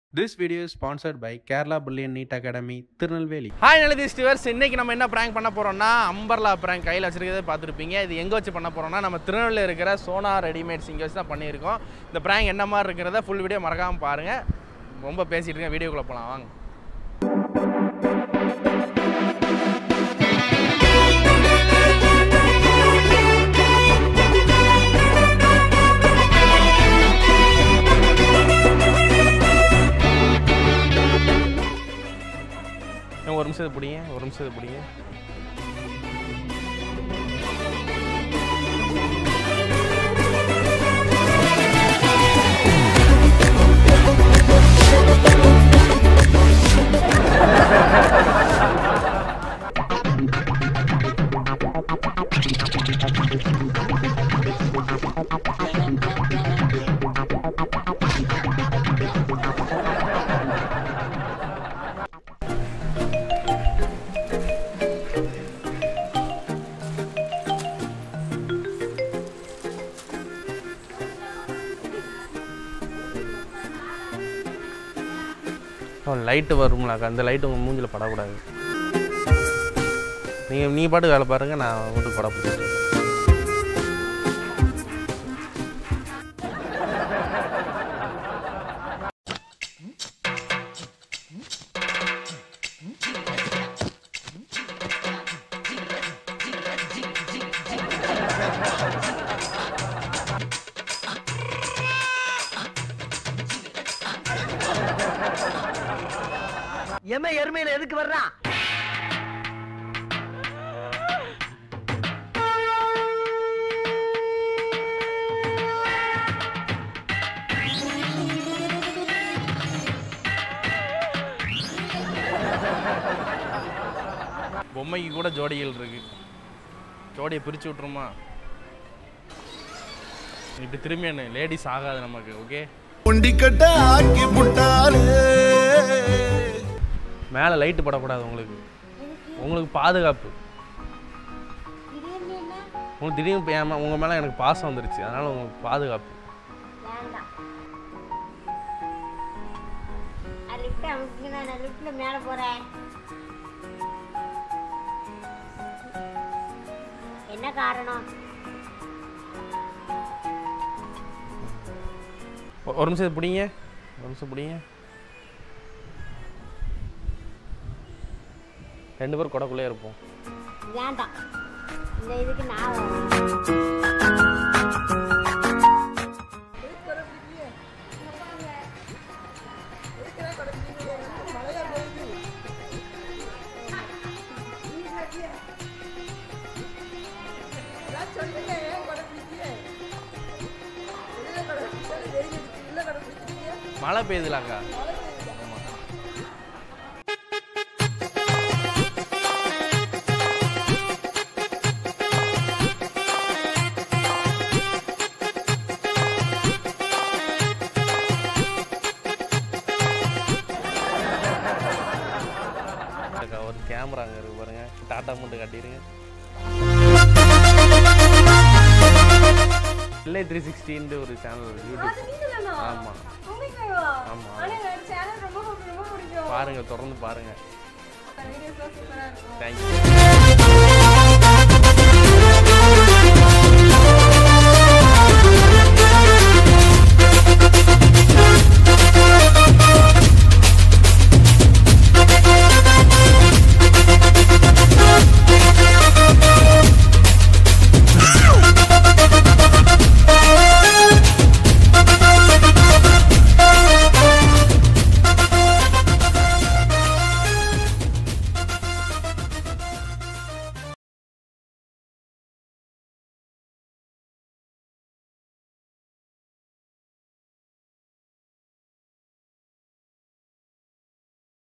This video is sponsored by Kerala Bullion Neat Academy, Tirunelveli hi நல்லது ஸ்டிவர்ஸ் இன்னைக்கு நம்ம என்ன ப்ராங்க் பண்ண போறோம்னா அம்பர்லா ப்ராங்க் கையில் வச்சிருக்கதே பார்த்துருப்பீங்க இது எங்கே வச்சு பண்ண போறோம்னா நம்ம திருநெல்வேலியில் இருக்கிற சோனா ரெடிமேட்ஸ் இங்கே வச்சு தான் பண்ணியிருக்கோம் இந்த ப்ராங்க் என்ன மாதிரி இருக்கிறத ஃபுல் வீடியோ மறக்காமல் பாருங்கள் ரொம்ப பேசிட்டு இருக்கேன் வீடியோக்குள்ளே போகலாம் வாங்க இன்னும் ஒரு நிமிஷத்தை பிடிங்க ஒரு நிமிஷத்தை பிடிங்க லைட்டு வரும்லாக்கா அந்த லைட்டு உங்கள் மூஞ்சில் படக்கூடாது நீங்கள் நீ பாட்டு வேலை பாருங்க நான் வீட்டுக்கு படம் பிடிச்சிட்டு எம எருமையில எதுக்கு வர்றான் பொம்மைக்கு கூட ஜோடிகள் இருக்கு ஜோடியை பிரித்து விட்ருமா இப்படி திரும்பி என்ன லேடிஸ் ஆகாது நமக்கு ஓகே உண்டிக்கட்ட ஆக்கி புட்டாலே மேலே லைட்டு படக்கூடாது உங்களுக்கு உங்களுக்கு பாதுகாப்பு உங்களுக்கு திடீர்னு இப்ப ஏன் உங்கள் மேலே எனக்கு பாசம் வந்துருச்சு அதனால் உங்களுக்கு பாதுகாப்பு வேண்டாம் லிஃப்ட் அமுக்குங்க நான் லிஃப்ட்ல மேல போறேன் என்ன காரணம் ஒ- ஒரு நிமிஷம் பிடிங்க ஒரு நிமிஷம் பிடிங்க ரெண்டு பேரும் கொடக்குள்ளே இருப்போம் வேண்டாம் இந்த இதுக்கு நான் வரேன். மழை பெய்யுதுலாக்கா அக்கா, ஒரு கேமரா அங்கே இருக்கு பாருங்க டாட்டா மட்டும் காட்டிடுங்க இல்லை த்ரீ சிக்ஸ்டின்ட்டு ஒரு சேனல் யூடியூப் ஆமாம் ஆமாம் பாருங்க தொடர்ந்து பாருங்க தேங்க்யூ